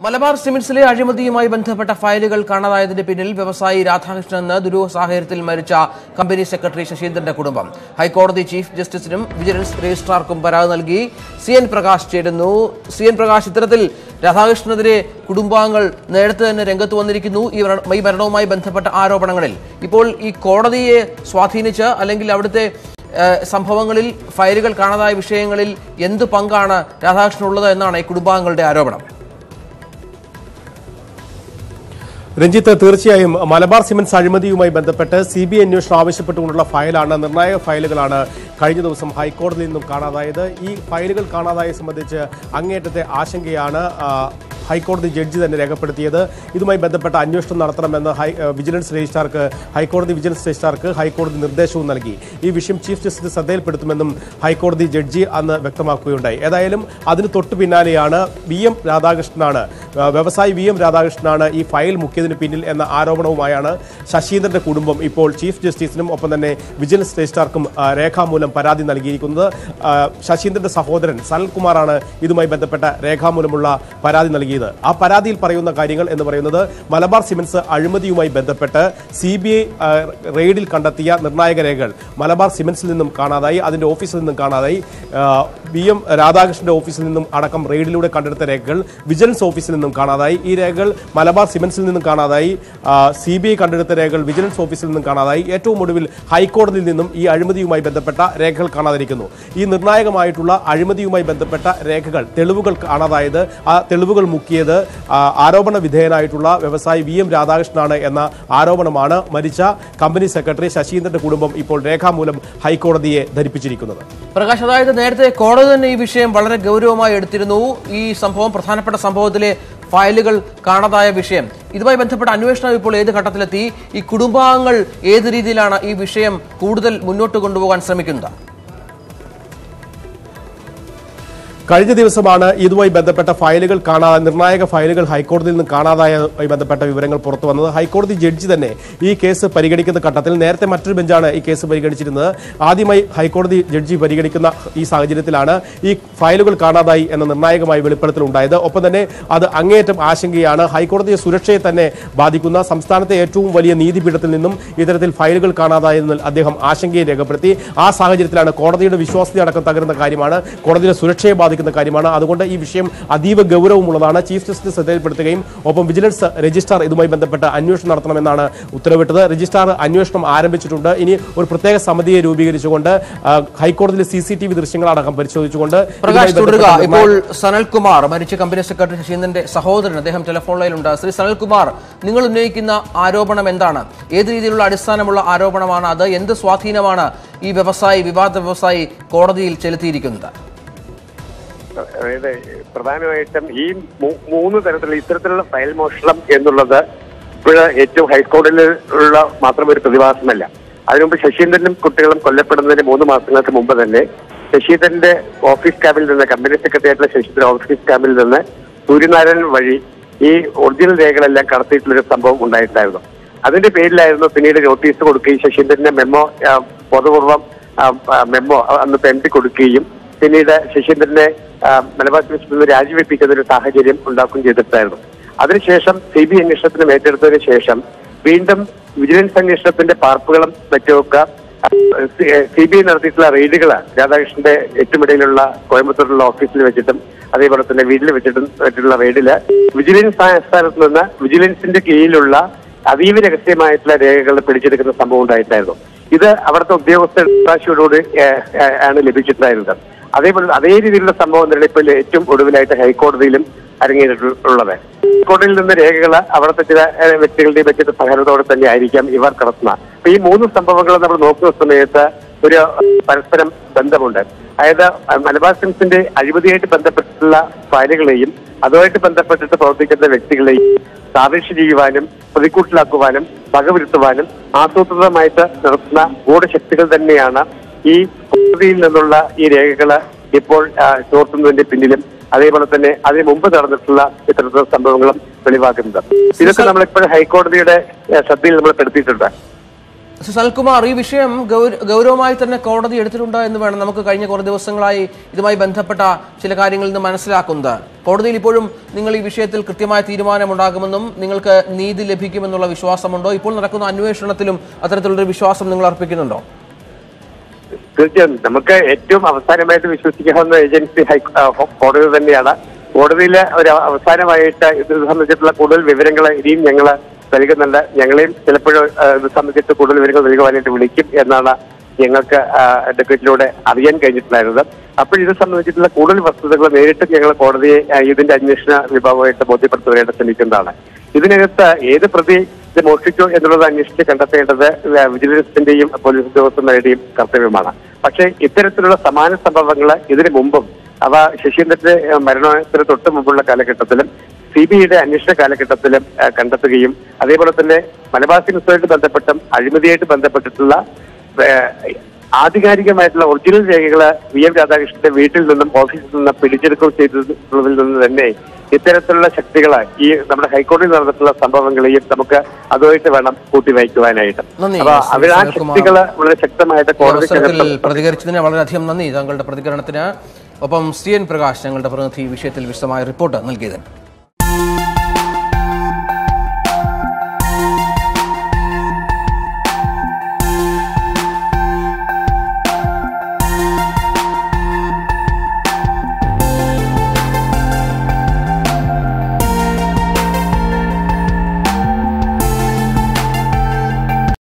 മലബാർ സിമന്റ്സിലെ അഴിമതിയുമായി ബന്ധപ്പെട്ട ഫയലുകൾ കാണാതായതിന്റെ പിന്നിൽ വ്യവസായി രാധാകൃഷ്ണൻ എന്ന ദുരൂഹ സാഹചര്യത്തിൽ മരിച്ച കമ്പനി സെക്രട്ടറി ശശീന്ദ്രന്റെ കുടുംബം ഹൈക്കോടതി ചീഫ് ജസ്റ്റിസിനും വിജിലൻസ് രജിസ്ട്രാർക്കും പരാതി നൽകി സി എൻ പ്രകാശ് ചേരുന്നു സി എൻ പ്രകാശ് ഇത്തരത്തിൽ രാധാകൃഷ്ണനെതിരെ കുടുംബാംഗങ്ങൾ നേരത്തെ തന്നെ രംഗത്ത് വന്നിരിക്കുന്നു ഈ മര- ഈ മരണവുമായി ബന്ധപ്പെട്ട ആരോപണങ്ങളിൽ ഇപ്പോൾ ഈ കോടതിയെ സ്വാധീനിച്ച് അല്ലെങ്കിൽ അവിടുത്തെ ഏഹ്, സംഭവങ്ങളിൽ ഫയലുകൾ കാണാതായ വിഷയങ്ങളിൽ എന്ത് പങ്കാണ് രാധാകൃഷ്ണനുള്ളത് എന്നാണ് ഈ കുടുംബാംഗങ്ങളുടെ ആരോപണം രഞ്ജിത്ത് തീർച്ചയായും മലബാർ സിമന്റ്സ് അഴിമതിയുമായി ബന്ധപ്പെട്ട് സി ബി ഐ അന്വേഷണം ആവശ്യപ്പെട്ടുകൊണ്ടുള്ള ഫയലാണ് നിർണായക ഫയലുകളാണ് കഴിഞ്ഞ ദിവസം ഹൈക്കോടതിയിൽ നിന്നും കാണാതായത് ഈ ഫയലുകൾ കാണാതായെ സംബന്ധിച്ച് അങ്ങേയറ്റത്തെ ആശങ്കയാണ് ആ, ഹൈക്കോടതി ജഡ്ജി തന്നെ രേഖപ്പെടുത്തിയത് ഇതുമായി ബന്ധപ്പെട്ട അന്വേഷണം നടത്തണമെന്ന് ഹൈ ആ, വിജിലൻസ് രജിസ്ട്രാർക്ക് ഹൈക്കോടതി വിജിലൻസ് രജിസ്ട്രാർക്ക് ഹൈക്കോടതി നിർദ്ദേശവും നൽകി ഈ വിഷയം ചീഫ് ജസ്റ്റിസ് ശ്രദ്ധയിൽപ്പെടുത്തുമെന്നും ഹൈക്കോടതി ജഡ്ജി അന്ന് വ്യക്തമാക്കുകയുണ്ടായി ഏതായാലും അതിന് തൊട്ടു പിന്നാലെയാണ് വി എം രാധാകൃഷ്ണനാണ് ആ, വ്യവസായി വി എം രാധാകൃഷ്ണനാണ് ഈ ഫയൽ മുക്കിയതിന് പിന്നിൽ എന്ന ആരോപണവുമായാണ് ശശീന്ദ്രന്റെ കുടുംബം ഇപ്പോൾ ചീഫ് ജസ്റ്റിസിനും ഒപ്പം തന്നെ വിജിലൻസ് രജിസ്ട്രാർക്കും ആ, രേഖാമൂലം പരാതി നൽകിയിരിക്കുന്നത് ആ, ശശീന്ദ്രന്റെ സഹോദരൻ സനൽകുമാറാണ് ഇതുമായി ബന്ധപ്പെട്ട രേഖാമൂലമുള്ള പരാതി നൽകിയത് ആ പരാതിയിൽ പറയുന്ന കാര്യങ്ങൾ എന്ന് പറയുന്നത് മലബാർ സിമന്റ്സ് അഴിമതിയുമായി ബന്ധപ്പെട്ട് സി ബി ഐ റെയ്ഡിൽ കണ്ടെത്തിയ നിർണായക രേഖകൾ മലബാർ സിമന്റ്സിൽ നിന്നും കാണാതായി അതിന്റെ ഓഫീസിൽ നിന്നും കാണാതായി വി എം രാധാകൃഷ്ണന്റെ ഓഫീസിൽ നിന്നും അടക്കം റെയ്ഡിലൂടെ കണ്ടെടുത്ത രേഖകൾ വിജിലൻസ് ഓഫീസിൽ നിന്നും കാണാതായി ഈ രേഖകൾ മലബാർ സിമന്റ്സിൽ നിന്നും കാണാതായി സി ബി ഐ കണ്ടെടുത്ത രേഖകൾ വിജിലൻസ് ഓഫീസിൽ നിന്നും കാണാതായി ഏറ്റവും ഒടുവിൽ ഹൈക്കോടതിയിൽ നിന്നും ഈ അഴിമതിയുമായി ബന്ധപ്പെട്ട രേഖകൾ കാണാതിരിക്കുന്നു ഈ നിർണായകമായിട്ടുള്ള അഴിമതിയുമായി ബന്ധപ്പെട്ട രേഖകൾ തെളിവുകൾ കാണാതായത് ആ തെളിവുകൾ മുക്കിയത് ആ, ആരോപണ വിധേയനായിട്ടുള്ള വ്യവസായി വി എം രാധാകൃഷ്ണനാണ് എന്ന ആരോപണമാണ് മരിച്ച കമ്പനി സെക്രട്ടറി ശശീന്ദ്രന്റെ കുടുംബം ഇപ്പോൾ രേഖാമൂലം ഹൈക്കോടതിയെ ധരിപ്പിച്ചിരിക്കുന്നത് പ്രകാശ് അതായത് നേരത്തെ കോടതി തന്നെ ഈ വിഷയം വളരെ ഗൗരവമായി എടുത്തിരുന്നു ഈ സംഭവം പ്രധാനപ്പെട്ട സംഭവത്തിലെ ഫയലുകൾ കാണാതായ വിഷയം ഇതുമായി ബന്ധപ്പെട്ട അന്വേഷണം ഇപ്പോൾ ഏത് ഘട്ടത്തിലെത്തി ഈ കുടുംബാംഗങ്ങൾ ഏത് രീതിയിലാണ് ഈ വിഷയം കൂടുതൽ മുന്നോട്ട് കൊണ്ടുപോകാൻ ശ്രമിക്കുന്നത് കഴിഞ്ഞ ദിവസമാണ് ഇതുമായി ബന്ധപ്പെട്ട ഫയലുകൾ കാണാതെ നിർണായക ഫയലുകൾ ഹൈക്കോടതിയിൽ നിന്ന് കാണാതായതുമായി ബന്ധപ്പെട്ട വിവരങ്ങൾ പുറത്തു വന്നത് ഹൈക്കോടതി ജഡ്ജി തന്നെ ഈ കേസ് പരിഗണിക്കുന്ന ഘട്ടത്തിൽ നേരത്തെ മറ്റൊരു ബെഞ്ചാണ് ഈ കേസ് പരിഗണിച്ചിരുന്നത് ആദ്യമായി ഹൈക്കോടതി ജഡ്ജി പരിഗണിക്കുന്ന ഈ സാഹചര്യത്തിലാണ് ഈ ഫയലുകൾ കാണാതായി എന്ന നിർണായകമായ വെളിപ്പെടുത്തൽ ഉണ്ടായത് ഒപ്പം തന്നെ അത് അങ്ങേയറ്റം ആശങ്കയാണ് ഹൈക്കോടതിയെ സുരക്ഷയെ തന്നെ ബാധിക്കുന്ന സംസ്ഥാനത്തെ ഏറ്റവും വലിയ നീതിപീഠത്തിൽ നിന്നും ഇത്തരത്തിൽ ഫയലുകൾ കാണാതായതിൽ അദ്ദേഹം ആശങ്കയെ രേഖപ്പെടുത്തി ആ സാഹചര്യത്തിലാണ് കോടതിയുടെ വിശ്വാസ്യത അടക്കം തകരുന്ന കാര്യമാണ് കോടതിയുടെ സുരക്ഷയെ ബാധിക്കുന്ന കാര്യമാണ് അതുകൊണ്ട് ഈ വിഷയം അതീവ ഗൗരവമുള്ളതാണ് ചീഫ് ജസ്റ്റിസ് ശ്രദ്ധയിൽപ്പെടുത്തുകയും ഒപ്പം വിജിലൻസ് രജിസ്ട്രാർ ഇതുമായി ബന്ധപ്പെട്ട് അന്വേഷണം നടത്തണമെന്നാണ് ഉത്തരവിട്ടത് രജിസ്ട്രാർ അന്വേഷണം ആരംഭിച്ചിട്ടുണ്ട് ഇനി ഒരു പ്രത്യേക സമിതിയെ രൂപീകരിച്ചുകൊണ്ട് ആ, ഹൈക്കോടതിയിലെ സി സി ടി വി ദൃശ്യങ്ങളടക്കം പരിശോധിച്ചുകൊണ്ട് പ്രകാശ് ഇതുമായി തുടരുക ബന്ധപ്പെട്ട ഇപ്പോൾ സനൽകുമാർ മരിച്ച കമ്പനി സെക്രട്ടറി ശശീന്ദ്രന്റെ സഹോദരൻ അദ്ദേഹം ടെലിഫോൺ ലൈനിലുണ്ട് ശ്രീ സനൽകുമാർ നിങ്ങൾ ഉന്നയിക്കുന്ന ആരോപണം എന്താണ് ഏത് രീതിയിലുള്ള അടിസ്ഥാനമുള്ള ആരോപണമാണ് അത് എന്ത് സ്വാധീനമാണ് ഈ വ്യവസായി വിവാദ വ്യവസായി കോടതിയിൽ ചെലുത്തിയിരിക്കുന്നത് അതായത് പ്രധാനമായിട്ടും ഈ മൂ- മൂന്ന് തരത്തിലുള്ള ഇത്തരത്തിലുള്ള ഫയൽ മോഷണം എന്നുള്ളത് ഇപ്പോൾ ഏറ്റവും ഹൈക്കോടതിയിലുള്ള മാത്രം ഒരു പ്രതിഭാസമല്ല അതിനുമുമ്പ് ശശീന്ദ്രനും കുട്ടികളും കൊല്ലപ്പെടുന്നതിന് മൂന്ന് മാസങ്ങൾക്ക് മുമ്പ് തന്നെ ശശീന്ദ്രന്റെ ഓഫീസ് ക്യാബിൽ നിന്ന് കമ്പനി സെക്രട്ടറി ആയിട്ടുള്ള ശശീന്ദ്രൻ ഓഫീസ് ക്യാബിൽ നിന്ന് സൂര്യനാരായണൻ വഴി ഈ ഒറിജിനൽ രേഖകളെല്ലാം കടത്തിയിട്ടുള്ളൊരു സംഭവം ഉണ്ടായിട്ടുണ്ടായിരുന്നു അതിന്റെ പേരിലായിരുന്നു പിന്നീട് നോട്ടീസ് കൊടുക്കുകയും ശശീന്ദ്രന്റെ മെമ്മോ ആ, ബോധപൂർവം ആ, ആ, മെമ്മോ അന്നത്തെ എം പി കൊടുക്കുകയും പിന്നീട് ശശീന്ദ്രനെ ആ, മലബാർ സിമന്റ്സിൽ നിന്ന് രാജിവെപ്പിക്കുന്ന ഒരു സാഹചര്യം ഉണ്ടാക്കുകയും ചെയ്തിട്ടായിരുന്നു അതിനുശേഷം സി ബി അന്വേഷണത്തിന് ഏറ്റെടുത്തതിന് ശേഷം വീണ്ടും വിജിലൻസ് അന്വേഷണത്തിന്റെ പാർപ്പുകളും മറ്റുമൊക്കെ സി ബി ഐ നടത്തിയിട്ടുള്ള റെയ്ഡുകൾ രാധാകൃഷ്ണന്റെ എട്ടുമിടയിലുള്ള കോയമ്പത്തൂരിലുള്ള ഓഫീസിൽ വെച്ചിട്ടും അതേപോലെ തന്നെ വീട്ടിൽ വെച്ചിട്ടും മറ്റുള്ള റെയ്ഡില് വിജിലൻസ് ആസ്ഥാനത്ത് നിന്ന് വിജിലൻസിന്റെ കീഴിലുള്ള അതീവ രഹസ്യമായിട്ടുള്ള രേഖകൾ പിടിച്ചെടുക്കുന്ന സംഭവം ഉണ്ടായിട്ടായിരുന്നു ഇത് അവിടുത്തെ ഉദ്യോഗസ്ഥ പ്രാശിയോടുകൂടി ആണ് ലഭിച്ചിട്ടുണ്ടായിരുന്നത് അതേപോലെ അതേ രീതിയിലുള്ള സംഭവം തന്നെ ഇപ്പോൾ ഏറ്റവും ഒടുവിലായിട്ട് ഹൈക്കോടതിയിലും അരങ്ങേറിയിട്ടുള്ളത് ഹൈക്കോടതിയിൽ നിന്ന് രേഖകൾ അവിടുത്തെ ചില ഏഹ്, വ്യക്തികളുടെയും വെച്ചിട്ട് സഹകരണത്തോടെ തന്നെ ആയിരിക്കാം ഇവർ കടത്തുന്നത് അപ്പൊ ഈ മൂന്ന് സംഭവങ്ങൾ നമ്മൾ നോക്കുന്ന സമയത്ത് ഒരു പരസ്പരം ബന്ധമുണ്ട് അതായത് മലബാർ സിംസിന്റെ അഴിമതിയായിട്ട് ബന്ധപ്പെട്ടിട്ടുള്ള ഫയലുകളെയും അതുമായിട്ട് ബന്ധപ്പെട്ടിട്ട് പ്രവർത്തിക്കുന്ന വ്യക്തികളെയും സാപേക്ഷ ചെയ്യുവാനും പ്രതിക്കൂട്ടിലാക്കുവാനും വകവരുത്തുവാനും ആസൂത്രിതമായിട്ട് നടത്തുന്ന ഗൂഢശക്തികൾ തന്നെയാണ് ഈ കോടതിയിൽ നിന്നുള്ള ഈ രേഖകള് ഇപ്പോൾ ആ, ചോർത്തുന്നതിന്റെ പിന്നിലും അതേപോലെ തന്നെ അതിന് മുമ്പ് നടന്നിട്ടുള്ള ഇത്തരത്തിലുള്ള സംഭവങ്ങളും വെളിവാക്കുന്നത് ഇതൊക്കെ നമ്മളിപ്പോൾ ഹൈക്കോടതിയുടെ ആ, ശ്രദ്ധയിൽ നമ്മൾ പെടുത്തിയിട്ടുണ്ട് ശ്രീ സൽകുമാർ ഈ വിഷയം ഗൗര- ഗൗരവമായി തന്നെ കോടതി എടുത്തിട്ടുണ്ട് എന്ന് വേണം നമുക്ക് കഴിഞ്ഞ കുറേ ദിവസങ്ങളായി ഇതുമായി ബന്ധപ്പെട്ട ചില കാര്യങ്ങളിൽ നിന്ന് മനസ്സിലാക്കുന്നത് കോടതിയിൽ ഇപ്പോഴും നിങ്ങൾ ഈ വിഷയത്തിൽ കൃത്യമായ തീരുമാനമുണ്ടാകുമെന്നും നിങ്ങൾക്ക് നീതി ലഭിക്കുമെന്നുള്ള വിശ്വാസമുണ്ടോ ഇപ്പോൾ നടക്കുന്ന അന്വേഷണത്തിലും അത്തരത്തിലുള്ളൊരു വിശ്വാസം നിങ്ങൾ അർപ്പിക്കുന്നുണ്ടോ തീർച്ചയായും നമുക്ക് ഏറ്റവും അവസാനമായിട്ട് വിശ്വസിക്കാവുന്ന ഏജൻസി ഹൈ ആ, കോടതി തന്നെയാണ് കോടതിയിലെ ഒരു അവസാനമായിട്ട് ഇത് സംബന്ധിച്ചിട്ടുള്ള കൂടുതൽ വിവരങ്ങൾ ഇനിയും ഞങ്ങൾ നൽകുന്നുണ്ട് ഞങ്ങളെയും ചിലപ്പോഴും ആ, ഇത് സംബന്ധിച്ച് കൂടുതൽ വിവരങ്ങൾ നൽകുവാനായിട്ട് വിളിക്കും എന്നാണ് ഞങ്ങൾക്ക് ഡെപ്യൂട്ടിലൂടെ അറിയാൻ കഴിഞ്ഞിട്ടുണ്ടായിരുന്നത് അപ്പോൾ ഇത് സംബന്ധിച്ചിട്ടുള്ള കൂടുതൽ വസ്തുതകൾ നേരിട്ട് ഞങ്ങൾ കോടതിയെ ആ, ഇതിന്റെ അന്വേഷണ വിഭാഗമായിട്ട് ബോധ്യപ്പെടുത്തുവാനായിട്ട് ശ്രമിക്കുന്നതാണ് ഇതിനകത്ത് ഏത് പ്രതി ഇത് മോഷ്ടിച്ചു എന്നുള്ളത് അന്വേഷിച്ച് കണ്ടെത്തേണ്ടത് വിജിലൻസിന്റെയും പോലീസ് ഉദ്യോഗസ്ഥന്മാരുടെയും കർത്തവ്യമാണ് പക്ഷേ ഇത്തരത്തിലുള്ള സമാന സംഭവങ്ങൾ ഇതിനു മുമ്പും അവ ശശീന്ദ്രന്റെ ഏഹ്, മരണത്തിന് തൊട്ട് മുമ്പുള്ള കാലഘട്ടത്തിലും സി ബി ഐയുടെ അന്വേഷണ കാലഘട്ടത്തിലും ഏഹ്, കണ്ടെത്തുകയും അതേപോലെ തന്നെ മലബാർ സിംസുമായിട്ട് ബന്ധപ്പെട്ടും അഴിമതിയായിട്ട് ബന്ധപ്പെട്ടിട്ടുള്ള ഏഹ്, ആധികാരികമായിട്ടുള്ള ഒറിജിനൽ രേഖകൾ വി എം രാധാകൃഷ്ണന്റെ വീട്ടിൽ നിന്നും ഓഫീസിൽ നിന്നും പിടിച്ചെടുക്കുകയും ചെയ്തതിൽ നിന്ന് തന്നെ ഇത്തരത്തിലുള്ള ശക്തികൾ ഈ നമ്മുടെ ഹൈക്കോടതിയിൽ നടന്നിട്ടുള്ള സംഭവങ്ങളെയും നമുക്ക് അതുമായിട്ട് വേണം കൂട്ടിവയ്ക്കുവാനായിട്ട് നന്ദി, അപ്പൊ ശ്രീ അവർ ആ സുനിൽകുമാർ. ശക്തികൾ വളരെ ശക്തമായിട്ട് ഈ അവസരത്തിൽ കോടതിക്കകത്ത് പ്രതികരിച്ചതിന് വളരെയധികം നന്ദി താങ്കളുടെ പ്രതികരണത്തിന് ഒപ്പം സി എൻ പ്രകാശ് ഞങ്ങളുടെ പ്രതിനിധി ഈ വിഷയത്തിൽ വിശദമായ റിപ്പോർട്ട് നൽകിയതിന്